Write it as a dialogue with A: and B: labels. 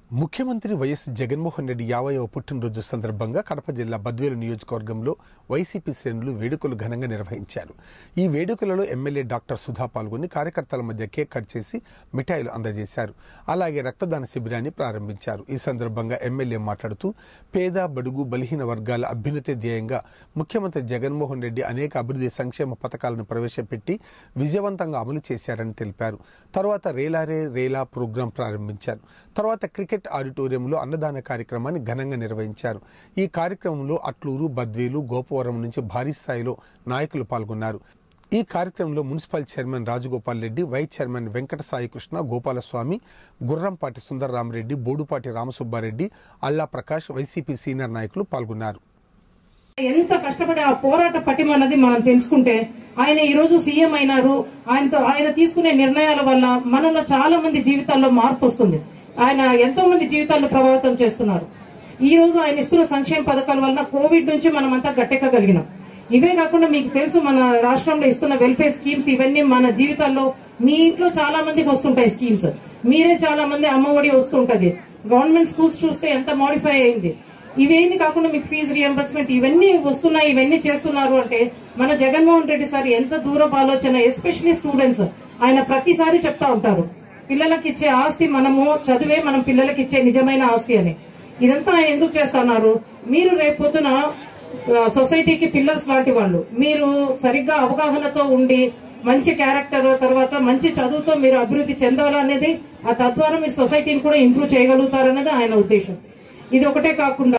A: ముఖ్యమంత్రి వైఎస్ జగన్మోహన్ రెడ్డి యాభైవ పుట్టినరోజు సందర్భంగా కడప జిల్లా బద్వేలు నియోజకవర్గంలో వైసీపీ శ్రేణులు వేడుకలు ఘనంగా నిర్వహించారు ఈ వేడుకలలో ఎమ్మెల్యే డాక్టర్ సుధా పాల్గొని కార్యకర్తల మధ్య కేక్ కట్ చేసి మిఠాయిలు అందజేశారు అలాగే రక్తదాన శిబిరాన్ని ప్రారంభించారు ఈ సందర్భంగా ఎమ్మెల్యే మాట్లాడుతూ పేద బడుగు బలహీన వర్గాల అభ్యున్నతి ధ్యేయంగా ముఖ్యమంత్రి జగన్మోహన్ రెడ్డి అనేక అభివృద్ధి సంక్షేమ పథకాలను ప్రవేశపెట్టి విజయవంతంగా అమలు చేశారని తెలిపారు తర్వాత రేలారే రేలా ప్రోగ్రాం ప్రారంభించారు తర్వాత క్రికెట్ ఆడిటోరియంలో అన్నదాన కార్యక్రమాన్ని ఘనంగా నిర్వహించారు ఈ కార్యక్రమంలో అట్లూరు బద్వేలు గోపవరం నుంచి భారీ స్థాయిలో నాయకులు పాల్గొన్నారు ఈ కార్యక్రమంలో municipal chairman Rajagopal Reddy vice chairman Venkata Saikrishna Gopalaswamy Gurrampati Sundararamareddy Bodupati Ramasubbareddy Alla Prakash YCP senior నాయకులు పాల్గొన్నారు
B: ఎంత కష్టపడి ఆ పోరాట పటిమ అన్నది మనం తెలుసుకుంటే ఆయన ఈ రోజు సీఎం అయినారు ఆయనతో ఆయన తీసుకునే నిర్ణయాల వల్ల మనలో చాలా మంది జీవితాల్లో మార్పు వస్తుంది ఆయన ఎంతో మంది జీవితాల్లో ప్రభావితం చేస్తున్నారు ఈ రోజు ఆయన ఇస్తున్న సంక్షేమ పథకాల వలన కోవిడ్ నుంచి మనం అంతా గట్టెక్కగలిగినాం ఇవే కాకుండా మీకు తెలుసు మన రాష్ట్రంలో ఇస్తున్న వెల్ఫేర్ స్కీమ్స్ ఇవన్నీ మన జీవితాల్లో మీ ఇంట్లో చాలా మందికి వస్తుంటాయి స్కీమ్స్ మీరే చాలా మంది అమ్మఒడి వస్తుంటది గవర్నమెంట్ స్కూల్స్ చూస్తే ఎంత మోడిఫై అయింది ఇవేమి కాకుండా మీకు ఫీజు రియంబర్స్మెంట్ ఇవన్నీ వస్తున్నాయి ఇవన్నీ చేస్తున్నారు అంటే మన జగన్మోహన్ రెడ్డి సార్ ఎంత దూరపు ఆలోచన ఎస్పెషలీ స్టూడెంట్స్ ఆయన ప్రతిసారి చెప్తా ఉంటారు పిల్లలకి ఇచ్చే ఆస్తి మనము చదివే మనం పిల్లలకి ఇచ్చే నిజమైన ఆస్తి అని ఇదంతా ఆయన ఎందుకు చేస్తున్నారు మీరు రేపొద్దున ఆ, సొసైటీకి పిల్లర్స్ లాంటి వాళ్ళు మీరు సరిగ్గా అవగాహనతో ఉండి మంచి క్యారెక్టర్ తర్వాత మంచి చదువుతో మీరు అభివృద్ధి చెందాలనేది ఆ తద్వారా మీరు సొసైటీని కూడా ఇంప్రూవ్ చేయగలుగుతారనేది ఆయన ఉద్దేశం ఇది ఒకటే కాకుండా